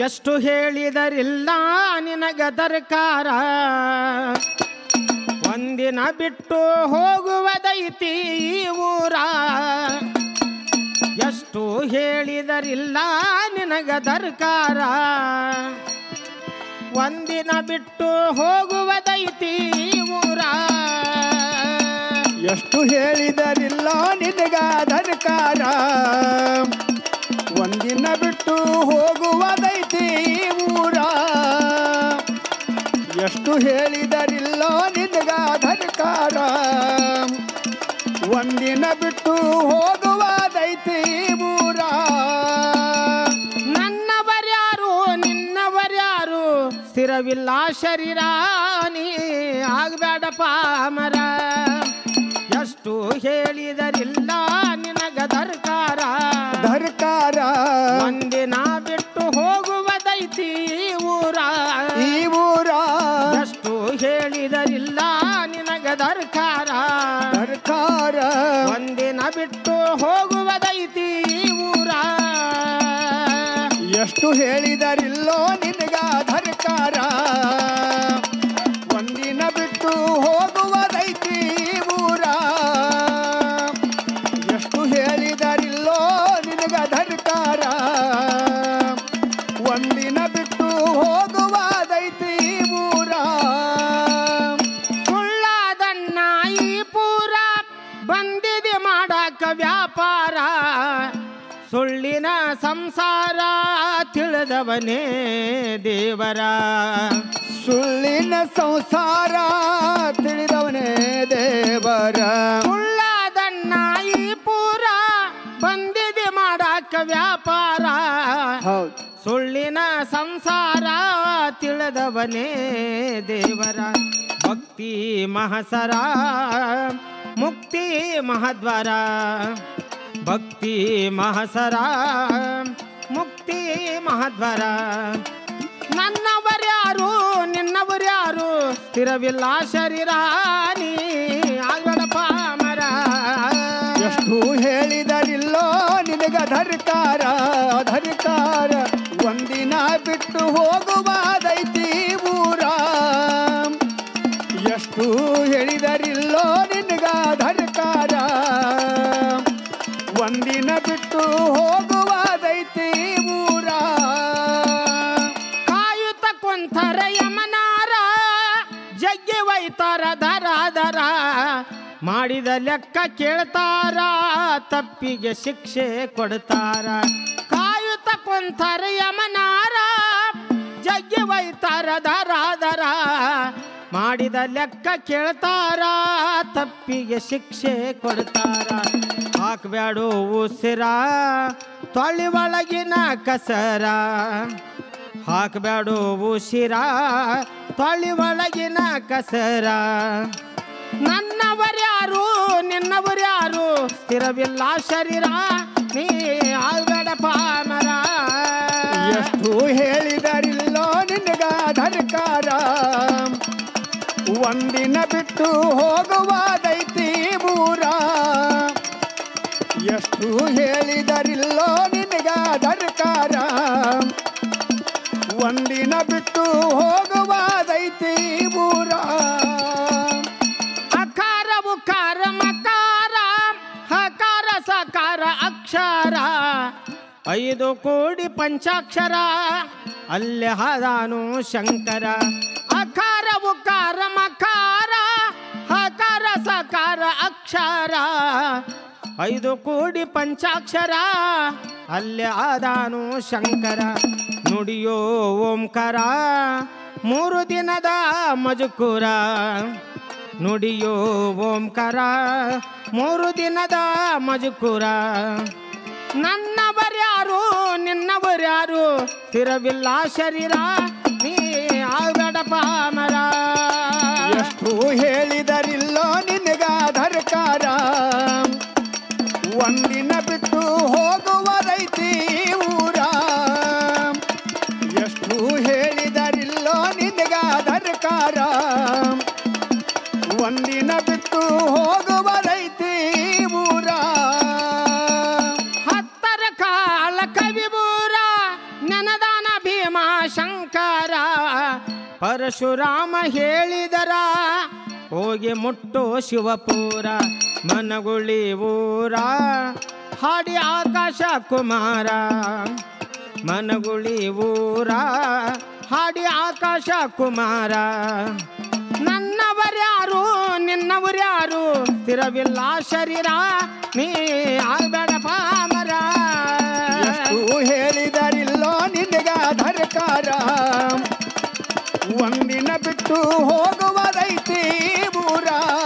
ಎಷ್ಟು ಹೇಳಿದರಿಲ್ಲ ನಿನಗ ದರ್ಕಾರ ಒಂದಿನ ಬಿಟ್ಟು ಹೋಗುವುದೈತಿ ಈ ಊರ ಎಷ್ಟು ಹೇಳಿದರಿಲ್ಲ ನಿನಗ ದರ್ಕಾರ ಒಂದಿನ ಬಿಟ್ಟು ಹೋಗುವುದೈತಿ ಈ ಊರ ಎಷ್ಟು ಹೇಳಿದರಿಲ್ಲ ನಿನಗ ದರ್ಕಾರ ಒಂದಿನ ಬಿಟ್ಟು ಹೋಗುವುದೈತಿ ಈ ಊರ ಎಷ್ಟು ಹೇಳಿದರಿಲ್ಲ ನಿನಗ ದರ್ಕಾರ ಒಂದಿನ ಬಿಟ್ಟು ಹೋಗುವುದೈತಿ ಈ ಊರ ನನ್ನವರ್ಯಾರು ನಿನ್ನವರ್ಯಾರು ಸ್ಥಿರವಿಲ್ಲ ಶರೀರ ನೀ ಆಗ್ಬೇಡಪ್ಪ ಮರ ಎಷ್ಟು ಹೇಳಿದರಿಲ್ಲ ನಿನಗ ದರ್ಕಾರ ದರ್ಕಾರ ಒಂದಿನ ಬಿಟ್ಟು ಹೋಗುವುದೈತಿ ಈ ಊರ ಈ ಊರ ಎಷ್ಟು ಹೇಳಿದರಿಲ್ಲ ನಿನಗ ದರ್ಕಾರ ದರ್ಕಾರ ಒಂದಿನ ಬಿಟ್ಟು ಹೋಗುವುದೈತಿ ಈ ಊರ ಎಷ್ಟು ಹೇಳಿದರಿಲ್ಲೋ ನಿನಗ ದರ್ಕಾರ ಒಂದಿನ ಬಿಟ್ಟು ಹೋಗುವುದೈತಿ ಈ ಊರ ಎಷ್ಟು ಹೇಳಿದರಿಲ್ಲೋ ನಿನಗ ದರ್ಕಾರ ಒಂದಿನ ಬಿಟ್ಟು ಹೋಗುವುದೈತಿ ಈ ಊರ ಸುಳ್ಳಾದನ್ನ ಈ ಪೂರ ಬಂದಿದೆ ಮಾಡಾಕ ವ್ಯಾಪಾರ ಸುಳ್ಳಿನ ಸಂಸಾರ ತಿಳಿದವನೇ ದೇವರ ಸುಳ್ಳಿನ ಸಂಸಾರ ತಿಳಿದವನೇ ದೇವರ ಸುಳ್ಳಾದನ್ನ ಈ ಪೂರ ಬಂದಿದೆ ಮಾಡಾಕ ವ್ಯಾಪಾರ ಹೌದು ಸುಳ್ಳಿನ ಸಂಸಾರ ತಿಳಿದವನೇ ದೇವರ ಭಕ್ತಿ ಮಹಸರ ಮುಕ್ತಿ ಮಹದ್ವರ ಭಕ್ತಿ ಮಹಸರ ಮುಕ್ತಿ ಮಹದ್ವರ ನನ್ನವರ್ಯಾರು ನಿನ್ನವರ್ಯಾರು ಸ್ಥಿರವಿಲ್ಲ ಶರೀರ ನೀ ಆಗಬೇಡಪ್ಪ ಮರ ಎಷ್ಟು ಹೇಳಿದರಿಲ್ಲೋ ನಿನಗ ಧರ್ಕಾರ ಧರ್ಕಾರ ಒಂದಿನ ಬಿಟ್ಟು ಹೋಗುವುದೈತಿ ಊರ ಎಷ್ಟು ಹೇಳಿದರಿಲ್ಲೋ ನಿನಗ ಧರ್ಕಾರ ಒಂದಿನ ಬಿಟ್ಟು ಹೋಗುವುದೈತಿ ಊರ ಕಾಯುತ್ತ ಕೊಂಥರ ಯಮನಾರ ಜಗ್ಗಿ ಒಯ್ತಾರ ದರ ದರ ಮಾಡಿದ ಲೆಕ್ಕ ಕೇಳ್ತಾರ ತಪ್ಪಿಗೆ ಶಿಕ್ಷೆ ಕೊಡ್ತಾರ ಕಾಯುತ್ತ ಕೊಂಥರ ಯಮನಾರ ಜಗ್ಗಿ ಒಯ್ತಾರ ದರ ದರ ಮಾಡಿದ ಲೆಕ್ಕ ಕೇಳ್ತಾರ ತಪ್ಪಿಗೆ ಶಿಕ್ಷೆ ಕೊಡ್ತಾರ ಹಾಕ್ಬ್ಯಾಡು ಉಸಿರ ತೊಳಿ ಒಳಗಿನ ಕಸರ ಹಾಕಬೇಡು ಉಸಿರ ತೊಳಿ ಒಳಗಿನ ಕಸರ ನನ್ನವರ್ಯಾರು ನಿನ್ನವರ್ಯಾರು ಸ್ಥಿರವಿಲ್ಲ ಶರೀರ ನೀ ಆಗಬೇಡಪ್ಪ ಮರ ಎಷ್ಟು ಹೇಳಿದರಿಲ್ಲೋ ನಿನಗ ಧರ್ಕಾರ ಒಂದಿನ ಬಿಟ್ಟು ಹೋಗುವುದೈತಿ ಊರ ಎಷ್ಟು ಹೇಳಿದರಿಲ್ಲೋ ನಿನಗ ಧರ್ಕಾರ ಒಂದಿನ ಬಿಟ್ಟು ಹೋಗುವುದೈತಿ ಊರ ಅಕಾರ ಉಕಾರ ಮಕಾರ ಹಕಾರ ಸಕಾರ ಅಕ್ಷರ ಐದು ಕೋಡಿ ಪಂಚಾಕ್ಷರ ಅಲ್ಲಿ ಹದಾನು ಶಂಕರ ಅಕಾರ ಉಕಾರ ಮಕಾರ ಹಕಾರ ಸಕಾರ ಅಕ್ಷರ ಐದು ಕೋಡಿ ಪಂಚಾಕ್ಷರ ಅಲ್ಲಿ ಆದಾನು ಶಂಕರ ನುಡಿಯೋ ಓಂಕಾರ ಮೂರು ದಿನದ ಮಜುಕುರ ನುಡಿಯೋ ಓಂಕಾರ ಮೂರು ದಿನದ ಮಜುಕುರ ನನ್ನವರ್ಯಾರು ನಿನ್ನವರ್ಯಾರು ಸ್ಥಿರವಿಲ್ಲ ಶರೀರ ನೀ ಆಗಬೇಡಪ್ಪ ಮರ ಎಷ್ಟು ಹೇಳಿದರಿಲ್ಲೋ ನಿನಗ ಧರ್ಕಾರ ಒಂದಿನ ಬಿಟ್ಟು ಹೋಗುವುದೈತಿ ಊರ ಎಷ್ಟು ಹೇಳಿದರಿಲ್ಲೋ ನಿನಗ ಧರ್ಕಾರ ಒಂದಿನ ಬಿಟ್ಟು ಹೋಗುವುದೈತಿ ಊರ ಹತ್ತರ ಕಾಲ ಕವಿಬೂರ ನೆನದಾನ ಭೀಮ ಪರಶುರಾಮ ಹೇಳಿದರ ಹೋಗಿ ಮುಟ್ಟು ಶಿವಪುರ ಮನಗುಳಿ ಊರ ಹಾಡಿ ಆಕಾಶ ಕುಮಾರ ಮನಗುಳಿ ಊರ ಹಾಡಿ ಆಕಾಶ ಕುಮಾರ ನನ್ನವರ್ಯಾರು ನಿನ್ನವರ್ಯಾರು ಸ್ಥಿರವಿಲ್ಲ ಶರೀರ ನೀ ಆಗಬೇಡ ಪಾಮರ ಎಷ್ಟು ಹೇಳಿದರಿಲ್ಲೋ ನಿನಗ ಧರ್ಕಾರ ಒಂದಿನ ಬಿಟ್ಟು ಹೋಗುವುದೈತಿ ಊರ